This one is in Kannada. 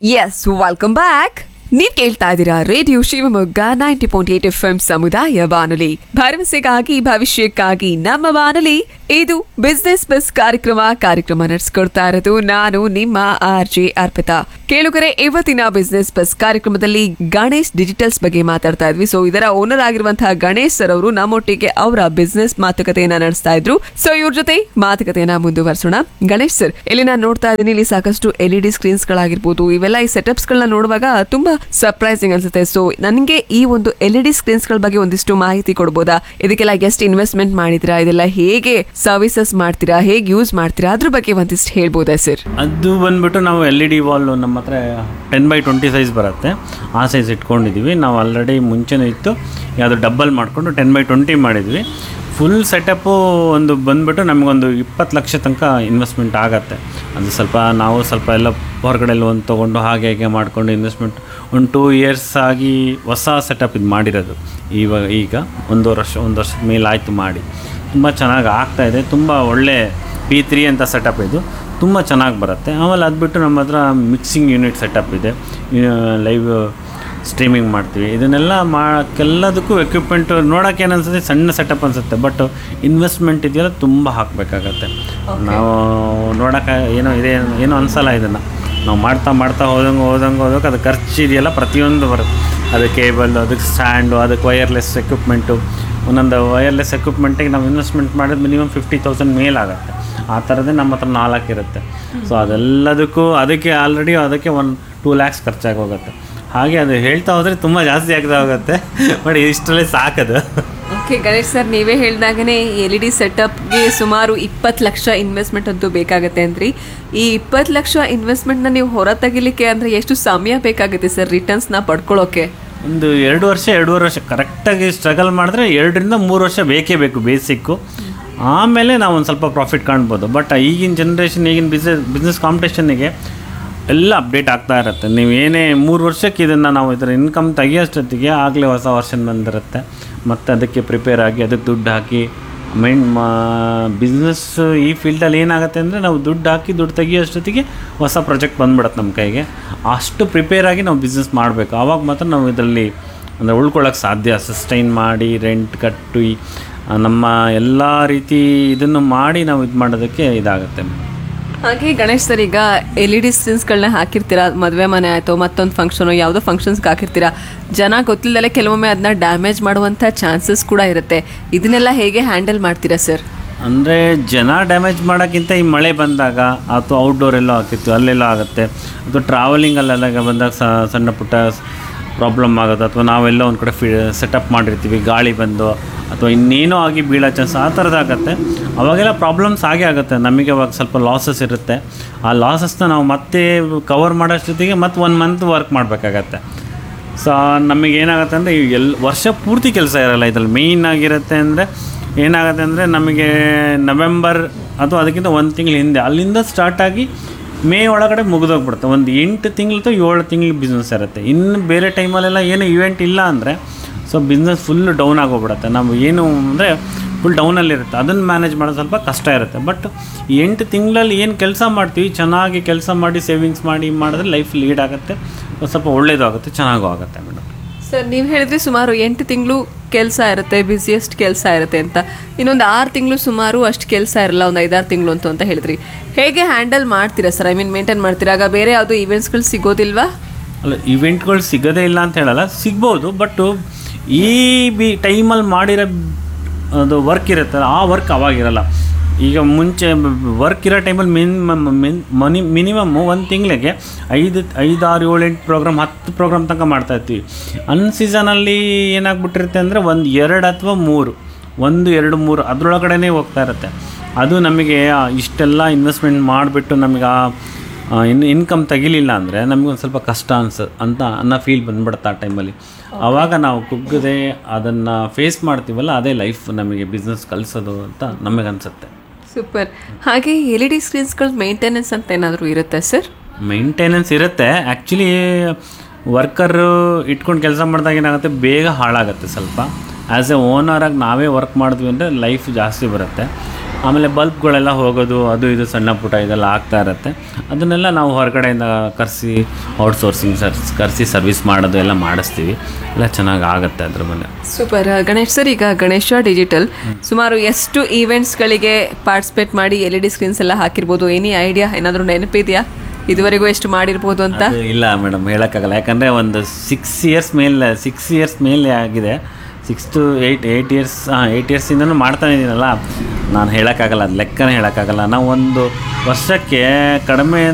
ಎಸ್ ವೆಲ್ಕಮ್ ಬ್ಯಾಕ್ ನೀವ್ ಕೇಳ್ತಾ ಇದ್ದೀರಾ radio Shivamogga ninety point eight F M ಸಮುದಾಯ ಬಾನುಲಿ ಭರವಸೆಗಾಗಿ ಭವಿಷ್ಯಕ್ಕಾಗಿ ನಮ್ಮ ಬಾನುಲಿ ಇದು ಬಿಸ್ನೆಸ್ ಬಸ್ ಕಾರ್ಯಕ್ರಮ ಕಾರ್ಯಕ್ರಮ ನಡೆಸ್ಕೊಡ್ತಾ ಇರೋದು ನಾನು ನಿಮ್ಮ ಆರ್ ಜೆ ಅರ್ಪಿತಾ ಕೇಳುಗರೆ ಇವತ್ತಿನ ಬಿಸ್ನೆಸ್ ಬಸ್ ಕಾರ್ಯಕ್ರಮದಲ್ಲಿ ಗಣೇಶ್ ಡಿಜಿಟಲ್ಸ್ ಬಗ್ಗೆ ಮಾತಾಡ್ತಾ ಇದ್ವಿ ಸೊ ಇದರ ಓನರ್ ಆಗಿರುವಂತಹ ಗಣೇಶ್ ಸರ್ ಅವರು ನಮ್ಮೊಟ್ಟಿಗೆ ಅವರ ಬಿಸ್ನೆಸ್ ಮಾತುಕತೆಯನ್ನ ನಡೆಸ್ತಾ ಇದ್ರು ಸೊ ಇವ್ರ ಜೊತೆ ಮಾತುಕತೆಯನ್ನ ಮುಂದುವರಿಸೋಣ ಗಣೇಶ್ ಸರ್ ಇಲ್ಲಿ ನಾನು ನೋಡ್ತಾ ಇದ್ದೀನಿ ಇಲ್ಲಿ ಸಾಕಷ್ಟು ಎಲ್ ಇ ಡಿ ಸ್ಕ್ರೀನ್ಸ್ ಗಳಾಗಿರ್ಬೋದು ಇವೆಲ್ಲ ಈ ಸೆಟಪ್ಸ್ ಗಳನ್ನ ನೋಡುವಾಗ ತುಂಬಾ ಸರ್ಪ್ರೈಸಿಂಗ್ ಅನ್ಸುತ್ತೆ ಸೊ ನನಗೆ ಈ ಒಂದು ಎಲ್ ಇ ಡಿ ಸ್ಕ್ರೀನ್ಸ್ ಗಳ ಬಗ್ಗೆ ಒಂದಿಷ್ಟು ಮಾಹಿತಿ ಕೊಡ್ಬೋದಾ ಇದಕ್ಕೆಲ್ಲ ಎಷ್ಟು ಇನ್ವೆಸ್ಟ್ಮೆಂಟ್ ಮಾಡಿದ್ರಾ ಇದೆಲ್ಲ ಹೇಗೆ ಸರ್ವಿಸಸ್ ಮಾಡ್ತೀರಾ ಹೇಗೆ ಯೂಸ್ ಮಾಡ್ತೀರಾ ಅದ್ರ ಬಗ್ಗೆ ಒಂದಿಷ್ಟು ಹೇಳ್ಬೋದಾ ಸರ್ ಅದು ಬಂದ್ಬಿಟ್ಟು ನಾವು ಎಲ್ ಇ ಡಿ ವಾಲ್ ನಮ್ಮ ಹತ್ರ ಟೆನ್ ಬೈ ಟ್ವೆಂಟಿ ಸೈಜ್ ಬರುತ್ತೆ ಆ ಸೈಜ್ ಇಟ್ಕೊಂಡಿದ್ದೀವಿ ನಾವು ಆಲ್ರೆಡಿ ಮುಂಚೆನೇ ಇತ್ತು ಯಾವುದು ಡಬ್ಬಲ್ ಮಾಡಿಕೊಂಡು ಟೆನ್ ಬೈ ಟ್ವೆಂಟಿ ಮಾಡಿದ್ವಿ ಫುಲ್ ಸೆಟಪ್ಪು ಒಂದು ಬಂದ್ಬಿಟ್ಟು ನಮಗೊಂದು ಇಪ್ಪತ್ತು ಲಕ್ಷ ತನಕ ಇನ್ವೆಸ್ಟ್ಮೆಂಟ್ ಆಗತ್ತೆ ಅದು ಸ್ವಲ್ಪ ನಾವು ಸ್ವಲ್ಪ ಎಲ್ಲ ಹೊರಗಡೆ ಒಂದು ತೊಗೊಂಡು ಹಾಗೆ ಹೀಗೆ ಮಾಡಿಕೊಂಡು ಇನ್ವೆಸ್ಟ್ಮೆಂಟ್ ಒಂದು ಟೂ ಇಯರ್ಸ್ ಆಗಿ ಹೊಸ ಸೆಟಪ್ ಇದು ಮಾಡಿರೋದು ಇವಾಗ ಈಗ ಒಂದು ವರ್ಷ ಒಂದು ವರ್ಷದ ಮೇಲೆ ಆಯಿತು ಮಾಡಿ ತುಂಬ ಚೆನ್ನಾಗಿ ಆಗ್ತಾಯಿದೆ ತುಂಬ ಒಳ್ಳೆ ಪಿ ತ್ರೀ ಅಂತ ಸೆಟಪ್ ಇದು ತುಂಬ ಚೆನ್ನಾಗಿ ಬರುತ್ತೆ ಆಮೇಲೆ ಅದು ಬಿಟ್ಟು ನಮ್ಮ ಹತ್ರ ಮಿಕ್ಸಿಂಗ್ ಯೂನಿಟ್ ಸೆಟಪ್ ಇದೆ ಲೈವ್ ಸ್ಟ್ರೀಮಿಂಗ್ ಮಾಡ್ತೀವಿ ಇದನ್ನೆಲ್ಲ ಮಾಡೋಕ್ಕೆಲ್ಲದಕ್ಕೂ ಎಕ್ವಿಪ್ಮೆಂಟ್ ನೋಡೋಕೆ ಏನು ಅನ್ಸುತ್ತೆ ಸಣ್ಣ ಸೆಟಪ್ ಅನಿಸುತ್ತೆ ಬಟ್ ಇನ್ವೆಸ್ಟ್ಮೆಂಟ್ ಇದೆಯಲ್ಲ ತುಂಬ ಹಾಕಬೇಕಾಗತ್ತೆ ನಾವು ನೋಡೋಕೆ ಏನೋ ಇದೆ ಏನೋ ಅನಿಸಲ್ಲ ಇದನ್ನು ನಾವು ಮಾಡ್ತಾ ಮಾಡ್ತಾ ಹೋದಂಗೆ ಹೋದಂಗೆ ಹೋದಂಗೆ ಅದು ಖರ್ಚು ಇದೆಯಲ್ಲ ಪ್ರತಿಯೊಂದು ಬರುತ್ತೆ ಅದು ಕೇಬಲ್ ಅದಕ್ಕೆ ಸ್ಟ್ಯಾಂಡು ಅದಕ್ಕೆ ವೈರ್ಲೆಸ್ ಎಕ್ವಿಪ್ಮೆಂಟು ಒಂದೊಂದು ವೈರ್ಲೆಸ್ ಎಕ್ವಿಪ್ಮೆಂಟಿಗೆ ನಾವು ಇನ್ವೆಸ್ಟ್ಮೆಂಟ್ ಮಾಡಿದ್ರೆ ಮಿನಿಮಮ್ ಫಿಫ್ಟಿ ತೌಸಂಡ್ ಮೇಲಾಗುತ್ತೆ ಆ ಥರದೇ ನಮ್ಮ ಹತ್ರ ನಾಲ್ಕು ಇರುತ್ತೆ ಸೊ ಅದೆಲ್ಲದಕ್ಕೂ ಅದಕ್ಕೆ ಆಲ್ರೆಡಿ ಅದಕ್ಕೆ ಒಂದು ಟೂ ಲ್ಯಾಕ್ಸ್ ಖರ್ಚಾಗಿ ಹೋಗುತ್ತೆ ಹಾಗೆ ಅದು ಹೇಳ್ತಾ ಹೋದರೆ ತುಂಬ ಜಾಸ್ತಿ ಆಗ್ತಾ ಹೋಗುತ್ತೆ ಬಟ್ ಇಷ್ಟರಲ್ಲೇ ಸಾಕದು ಓಕೆ ಗಣೇಶ್ ಸರ್ ನೀವೇ ಹೇಳ್ದಾಗನೇ ಎಲ್ ಇ ಡಿ ಸೆಟಪ್ಗೆ ಸುಮಾರು ಇಪ್ಪತ್ತು ಲಕ್ಷ ಇನ್ವೆಸ್ಟ್ಮೆಂಟ್ ಅಂತೂ ಬೇಕಾಗುತ್ತೆ ಅಂದ್ರಿ ಈ ಇಪ್ಪತ್ತು ಲಕ್ಷ ಇನ್ವೆಸ್ಟ್ಮೆಂಟ್ನ ನೀವು ಹೊರ ತೆಗಿಲಿಕ್ಕೆ ಅಂದರೆ ಎಷ್ಟು ಸಮಯ ಬೇಕಾಗುತ್ತೆ ಸರ್ ರಿಟರ್ನ್ಸ್ನ ಪಡ್ಕೊಳ್ಳೋಕೆ ಒಂದು ಎರಡು ವರ್ಷ ಎರಡೂವರೆ ವರ್ಷ ಕರೆಕ್ಟಾಗಿ ಸ್ಟ್ರಗಲ್ ಮಾಡಿದ್ರೆ ಎರಡರಿಂದ ಮೂರು ವರ್ಷ ಬೇಕೇ ಬೇಕು ಬೇಸಿಕ್ಕು ಆಮೇಲೆ ನಾವು ಒಂದು ಸ್ವಲ್ಪ ಪ್ರಾಫಿಟ್ ಕಾಣ್ಬೋದು ಬಟ್ ಈಗಿನ ಜನ್ರೇಷನ್ ಈಗಿನ ಬಿಸ್ನೆಸ್ ಬಿಸ್ನೆಸ್ ಕಾಂಪಿಟೇಷನ್ನಿಗೆ ಎಲ್ಲ ಅಪ್ಡೇಟ್ ಆಗ್ತಾ ಇರುತ್ತೆ ನೀವು ಏನೇ ಮೂರು ವರ್ಷಕ್ಕೆ ಇದನ್ನು ನಾವು ಇದರ ಇನ್ಕಮ್ ತೆಗಿಯೋಷ್ಟೊತ್ತಿಗೆ ಆಗಲೇ ಹೊಸ ವರ್ಷನ್ ಬಂದಿರುತ್ತೆ ಮತ್ತು ಅದಕ್ಕೆ ಪ್ರಿಪೇರ್ ಆಗಿ ಅದಕ್ಕೆ ದುಡ್ಡು ಹಾಕಿ ಮೈಂಡ್ ಮಾ ಬಿಸ್ನೆಸ್ ಈ ಫೀಲ್ಡಲ್ಲಿ ಏನಾಗುತ್ತೆ ಅಂದರೆ ನಾವು ದುಡ್ಡು ಹಾಕಿ ದುಡ್ಡು ತೆಗಿಯೋಷ್ಟೊತ್ತಿಗೆ ಹೊಸ ಪ್ರಾಜೆಕ್ಟ್ ಬಂದ್ಬಿಡುತ್ತೆ ನಮ್ಮ ಕೈಗೆ ಅಷ್ಟು ಪ್ರಿಪೇರ್ ಆಗಿ ನಾವು ಬಿಸ್ನೆಸ್ ಮಾಡಬೇಕು ಆವಾಗ ಮಾತ್ರ ನಾವು ಇದರಲ್ಲಿ ಅಂದರೆ ಉಳ್ಕೊಳ್ಳೋಕೆ ಸಾಧ್ಯ ಸಸ್ಟೈನ್ ಮಾಡಿ ರೆಂಟ್ ಕಟ್ಟಿ ಆ, ನಮ್ಮ ಎಲ್ಲ ರೀತಿ ಇದನ್ನು ಮಾಡಿ ನಾವು ಇದು ಮಾಡೋದಕ್ಕೆ ಇದಾಗುತ್ತೆ ಹಾಗೆ ಗಣೇಶ್ ಸರ್ ಈಗ ಎಲ್ ಇ ಡಿ ಸ್ಕ್ರೀನ್ಸ್ಗಳನ್ನ ಹಾಕಿರ್ತೀರಾ ಮದುವೆ ಮನೆ ಆಯಿತು ಮತ್ತೊಂದು ಫಂಕ್ಷನು ಯಾವುದೋ ಫಂಕ್ಷನ್ಸ್ಗೆ ಹಾಕಿರ್ತೀರಾ ಜನ ಗೊತ್ತಿಲ್ಲದಲೆ ಕೆಲವೊಮ್ಮೆ ಅದನ್ನ ಡ್ಯಾಮೇಜ್ ಮಾಡುವಂಥ ಚಾನ್ಸಸ್ ಕೂಡ ಇರುತ್ತೆ ಇದನ್ನೆಲ್ಲ ಹೇಗೆ ಹ್ಯಾಂಡಲ್ ಮಾಡ್ತೀರಾ ಸರ್ ಅಂದರೆ ಜನ ಡ್ಯಾಮೇಜ್ ಮಾಡೋಕ್ಕಿಂತ ಈ ಮಳೆ ಬಂದಾಗ ಅಥವಾ ಔಟ್ಡೋರ್ ಎಲ್ಲೋ ಹಾಕಿತ್ತು ಅಲ್ಲೆಲ್ಲ ಆಗುತ್ತೆ ಅಥವಾ ಟ್ರಾವೆಲಿಂಗಲ್ಲೆಲ್ಲ ಬಂದಾಗ ಸ- ಸಣ್ಣ ಪುಟ್ಟ ಪ್ರಾಬ್ಲಮ್ ಆಗುತ್ತೆ ಅಥವಾ ನಾವೆಲ್ಲ ಒಂದು ಕಡೆ ಫಿ ಸೆಟಪ್ ಮಾಡಿರ್ತೀವಿ ಗಾಳಿ ಬಂದು ಅಥವಾ ಇನ್ನೇನೋ ಆಗಿ ಬೀಳೋ ಚಾನ್ಸ್ ಆ ಥರದ್ದಾಗತ್ತೆ ಅವಾಗೆಲ್ಲ ಪ್ರಾಬ್ಲಮ್ಸ್ ಆಗೇ ಆಗುತ್ತೆ ನಮಗೆ ಅವಾಗ ಸ್ವಲ್ಪ ಲಾಸಸ್ ಇರುತ್ತೆ ಆ ಲಾಸಸ್ನ ನಾವು ಮತ್ತೆ ಕವರ್ ಮಾಡೋಷ್ಟೊತ್ತಿಗೆ ಮತ್ತೆ ಒನ್ ಮಂತ್ ವರ್ಕ್ ಮಾಡಬೇಕಾಗತ್ತೆ ಸೊ ನಮಗೆ ಏನಾಗುತ್ತೆ ಅಂದರೆ ಎಲ್ ವರ್ಷ ಪೂರ್ತಿ ಕೆಲಸ ಇರಲ್ಲ ಇದ್ರಲ್ಲಿ ಮೇಯ್ನ್ ಆಗಿರುತ್ತೆ ಅಂದರೆ ಏನಾಗುತ್ತೆ ಅಂದರೆ ನಮಗೆ ನವೆಂಬರ್ ಅಥವಾ ಅದಕ್ಕಿಂತ ಒಂದು ತಿಂಗಳ ಹಿಂದೆ ಅಲ್ಲಿಂದ ಸ್ಟಾರ್ಟ್ ಆಗಿ ಮೇ ಒಳಗಡೆ ಮುಗಿದೋಗ್ಬಿಡುತ್ತೆ ಒಂದು ಎಂಟು ತಿಂಗಳು ಅಥವಾ ಏಳು ತಿಂಗಳು ಬಿಸ್ನೆಸ್ ಇರುತ್ತೆ ಇನ್ನು ಬೇರೆ ಟೈಮಲ್ಲೆಲ್ಲ ಏನು ಇವೆಂಟ್ ಇಲ್ಲ ಅಂದರೆ ಸೊ ಬಿಸ್ನೆಸ್ ಫುಲ್ ಡೌನ್ ಆಗೋಗ್ಬಿಡುತ್ತೆ ನಾವು ಏನು ಅಂದರೆ ಫುಲ್ ಡೌನಲ್ಲಿರುತ್ತೆ ಅದನ್ನು ಮ್ಯಾನೇಜ್ ಮಾಡೋದು ಸ್ವಲ್ಪ ಕಷ್ಟ ಇರುತ್ತೆ ಬಟ್ ಎಂಟು ತಿಂಗಳಲ್ಲಿ ಏನು ಕೆಲಸ ಮಾಡ್ತೀವಿ ಚೆನ್ನಾಗಿ ಕೆಲಸ ಮಾಡಿ ಸೇವಿಂಗ್ಸ್ ಮಾಡಿ ಮಾಡಿದ್ರೆ ಲೈಫ್ ಲೀಡ್ ಆಗುತ್ತೆ ಒಂದ್ ಸ್ವಲ್ಪ ಒಳ್ಳೇದು ಆಗುತ್ತೆ ಚೆನ್ನಾಗೂ ಆಗುತ್ತೆ ಮೇಡಮ್ ಸರ್ ನೀವು ಹೇಳಿದ್ರಿ ಸುಮಾರು ಎಂಟು ತಿಂಗಳು ಕೆಲಸ ಇರುತ್ತೆ ಬ್ಯುಸಿಯೆಸ್ಟ್ ಕೆಲಸ ಇರುತ್ತೆ ಅಂತ ಇನ್ನೊಂದು ಆರು ತಿಂಗಳು ಸುಮಾರು ಅಷ್ಟು ಕೆಲಸ ಇರಲ್ಲ ಒಂದು ಐದಾರು ತಿಂಗಳು ಅಂತ ಅಂತ ಹೇಳಿದ್ರಿ ಹೇಗೆ ಹ್ಯಾಂಡಲ್ ಮಾಡ್ತೀರಾ ಸರ್ ಐ ಮೀನ್ ಮೇಂಟೈನ್ ಮಾಡ್ತೀರಾ ಆಗ ಬೇರೆ ಯಾವುದು ಈವೆಂಟ್ಸ್ಗಳು ಸಿಗೋದಿಲ್ವಾ ಅಲ್ಲ ಇವೆಂಟ್ಗಳು ಸಿಗೋದೇ ಇಲ್ಲ ಅಂತ ಹೇಳಲ್ಲ ಸಿಗ್ಬೋದು ಬಟ್ಟು ಈ ಬಿ ಟೈಮಲ್ಲಿ ಮಾಡಿರೋ ಅದು ವರ್ಕ್ ಇರುತ್ತಲ್ಲ ಆ ವರ್ಕ್ ಅವಾಗಿರಲ್ಲ ಈಗ ಮುಂಚೆ ವರ್ಕ್ ಇರೋ ಟೈಮಲ್ಲಿ ಮಿನಿಮಮ್ ಮಿನ್ ಮನಿ ಮಿನಿಮಮ್ ಒಂದು ತಿಂಗಳಿಗೆ ಐದು ಐದು ಆರು ಏಳು ಎಂಟು ಪ್ರೋಗ್ರಾಮ್ ಹತ್ತು ಪ್ರೋಗ್ರಾಮ್ ತನಕ ಮಾಡ್ತಾ ಇರ್ತೀವಿ ಅನ್ ಸೀಸನಲ್ಲಿ ಏನಾಗ್ಬಿಟ್ಟಿರುತ್ತೆ ಅಂದರೆ ಒಂದು ಎರಡು ಅಥವಾ ಮೂರು ಒಂದು ಎರಡು ಮೂರು ಅದರೊಳಗಡೆನೇ ಹೋಗ್ತಾ ಇರುತ್ತೆ ಅದು ನಮಗೆ ಆ ಇಷ್ಟೆಲ್ಲ ಇನ್ವೆಸ್ಟ್ಮೆಂಟ್ ಮಾಡಿಬಿಟ್ಟು ನಮಗೆ ಆ ಆ, ಇನ್ನು ಇನ್ಕಮ್ ತೆಗಿಲಿಲ್ಲ ಅಂದರೆ ನಮಗೊಂದು ಸ್ವಲ್ಪ ಕಷ್ಟ ಅನ್ಸ ಅಂತ ಅನ್ನೋ ಫೀಲ್ ಬಂದ್ಬಿಡುತ್ತೆ ಆ ಟೈಮಲ್ಲಿ ಆವಾಗ ನಾವು ಕುಗ್ಗದೆ ಅದನ್ನು ಫೇಸ್ ಮಾಡ್ತೀವಲ್ಲ ಅದೇ ಲೈಫ್ ನಮಗೆ ಬಿಸ್ನೆಸ್ ಕಲಿಸೋದು ಅಂತ ನಮಗನ್ಸುತ್ತೆ ಸೂಪರ್ ಹಾಗೆ ಎಲ್ ಇ ಡಿ ಸ್ಕ್ರೀನ್ಸ್ಗಳ ಮೇಂಟೆನೆನ್ಸ್ ಅಂತ ಏನಾದರೂ ಇರುತ್ತೆ ಸರ್ ಮೇಂಟೆನೆನ್ಸ್ ಇರುತ್ತೆ ಆ್ಯಕ್ಚುಲಿ ವರ್ಕರು ಇಟ್ಕೊಂಡು ಕೆಲಸ ಮಾಡಿದಾಗ ಏನಾಗುತ್ತೆ ಬೇಗ ಹಾಳಾಗುತ್ತೆ ಸ್ವಲ್ಪ ಆ್ಯಸ್ ಎ ಓನರಾಗಿ ನಾವೇ ವರ್ಕ್ ಮಾಡಿದ್ವಿ ಅಂದರೆ ಲೈಫ್ ಜಾಸ್ತಿ ಬರುತ್ತೆ ಆಮೇಲೆ ಬಲ್ಬ್ಗಳೆಲ್ಲ ಹೋಗೋದು ಅದು ಇದು ಸಣ್ಣ ಪುಟ್ಟ ಇದೆಲ್ಲ ಆಗ್ತಾ ಇರುತ್ತೆ ಅದನ್ನೆಲ್ಲ ನಾವು ಹೊರಗಡೆಯಿಂದ ಕರೆಸಿ ಔಟ್ಸೋರ್ಸಿಂಗ್ ಸರ್ಸ್ ಕರೆಸಿ ಸರ್ವಿಸ್ ಮಾಡೋದು ಎಲ್ಲ ಮಾಡಿಸ್ತೀವಿ ಎಲ್ಲ ಚೆನ್ನಾಗಿ ಆಗುತ್ತೆ ಅದ್ರ ಮೇಲೆ ಸೂಪರ್ ಗಣೇಶ್ ಸರ್ ಈಗ ಗಣೇಶ ಡಿಜಿಟಲ್ ಸುಮಾರು ಎಷ್ಟು ಈವೆಂಟ್ಸ್ಗಳಿಗೆ ಪಾರ್ಟಿಸಿಪೇಟ್ ಮಾಡಿ ಎಲ್ ಇ ಡಿ ಸ್ಕ್ರೀನ್ಸ್ ಎಲ್ಲ ಹಾಕಿರ್ಬೋದು ಎನಿ ಐಡಿಯಾ ಏನಾದರೂ ನೆನಪಿದೆಯಾ ಇದುವರೆಗೂ ಎಷ್ಟು ಮಾಡಿರ್ಬೋದು ಅಂತ ಅದು ಇಲ್ಲ ಮೇಡಮ್ ಹೇಳೋಕ್ಕಾಗಲ್ಲ ಯಾಕಂದರೆ ಒಂದು ಸಿಕ್ಸ್ ಇಯರ್ಸ್ ಮೇಲೆ ಸಿಕ್ಸ್ ಇಯರ್ಸ್ ಮೇಲೆ ಆಗಿದೆ six to eight eight years ಹಾಂ ಏಯ್ಟ್ ಇಯರ್ಸಿಂದನೂ ಮಾಡ್ತಾನೆ ಇದ್ದೀನಲ್ಲ ನಾನು ಹೇಳೋಕ್ಕಾಗಲ್ಲ ಅದು ಲೆಕ್ಕನೇ ಹೇಳೋಕ್ಕಾಗಲ್ಲ ನಾವು ಒಂದು ವರ್ಷಕ್ಕೆ ಕಡಿಮೆ